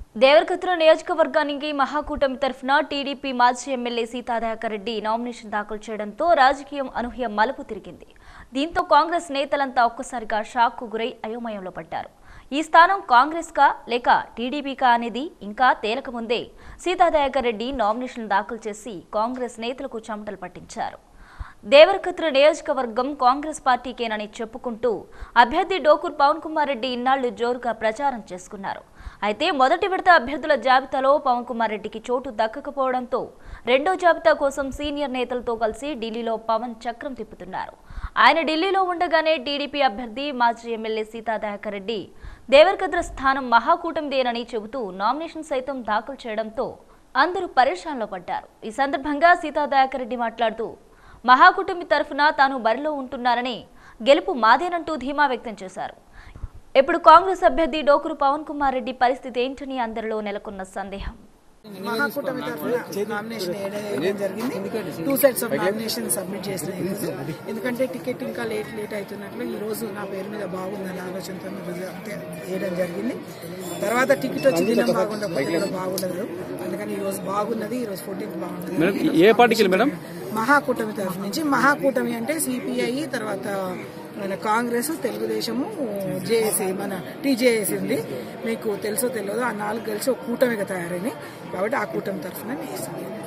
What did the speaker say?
దేవరకద్ర నియోజకవర్గానికి మహాకూటమి తరఫున టీడీపీ మాజీ ఎమ్మెల్యే సీతాదయాకర్ రెడ్డి నామినేషన్ దాఖలు చేయడంతో రాజకీయం అనూహ్య మలుపు తిరిగింది దీంతో కాంగ్రెస్ నేతలంతా ఒక్కసారిగా షాక్కు గురై అయోమయంలో పడ్డారు ఈ స్థానం కాంగ్రెస్కా లేక టీడీపీకా అనేది ఇంకా తేలకముందే సీతాదయాకర్ రెడ్డి నామినేషన్ దాఖలు చేసి కాంగ్రెస్ నేతలకు చెమటలు పట్టించారు దేవరకద్ర నియోజకవర్గం కాంగ్రెస్ పార్టీకేనని చెప్పుకుంటూ అభ్యర్థి డోకూర్ పవన్ కుమార్ రెడ్డి ఇన్నాళ్లు జోరుగా ప్రచారం చేసుకున్నారు అయితే మొదటి విడత అభ్యర్థుల జాబితాలో పవన్ కుమార్ రెడ్డికి చోటు దక్కకపోవడంతో రెండో జాబితా కోసం సీనియర్ నేతలతో కలిసి ఢిల్లీలో పవన్ చక్రం తిప్పుతున్నారు ఆయన ఢిల్లీలో ఉండగానే టీడీపీ అభ్యర్థి మాజీ ఎమ్మెల్యే సీతాదయాకర్ రెడ్డి దేవరకద్ర స్థానం మహాకూటమిదేనని చెబుతూ నామినేషన్ సైతం దాఖలు చేయడంతో అందరూ పరేషాన్లో పడ్డారు ఈ సందర్భంగా సీతాదయాకర్ రెడ్డి మాట్లాడుతూ మహాకుటుంబి తరఫున తాను బరిలో ఉంటున్నారని గెలుపు మాదేనంటూ ధీమా వ్యక్తం చేశారు ఇప్పుడు కాంగ్రెస్ అభ్యర్థి డోకురు పవన్ కుమార్ రెడ్డి పరిస్థితి ఏంటని అందరిలో నెలకొన్న సందేహం మహాకూటమి తరఫున నామినేషన్ వేయడం జరిగింది two sets of nomination submit చేసిన ఈరోజు ఎందుకంటే టికెట్ ఇంకా లేట్ లేట్ అవుతున్నట్లు ఈ రోజు నా పేరు మీద బాగుందనే ఆలోచనతో ఈరోజు అంతే వేయడం జరిగింది తర్వాత టికెట్ వచ్చి దినం బాగుండకపోతే కూడా బాగుండదు అందుకని ఈ రోజు బాగున్నది ఈ రోజు ఫోర్టీన్త్ బాగుంటుంది మేడం ఏ పార్టీకి వెళ్ళి మేడం మహాకూటమి తరఫు నుంచి మహాకూటమి అంటే సిపిఐ తర్వాత మన కాంగ్రెస్ తెలుగుదేశము జేఏసీ మన టీజేఏసీ ఉంది మీకు తెలుసో తెలియదు ఆ నాలుగు కలిసి ఒక కూటమిగా తయారైంది కాబట్టి ఆ కూటమి తరఫున నేను వేస్తాను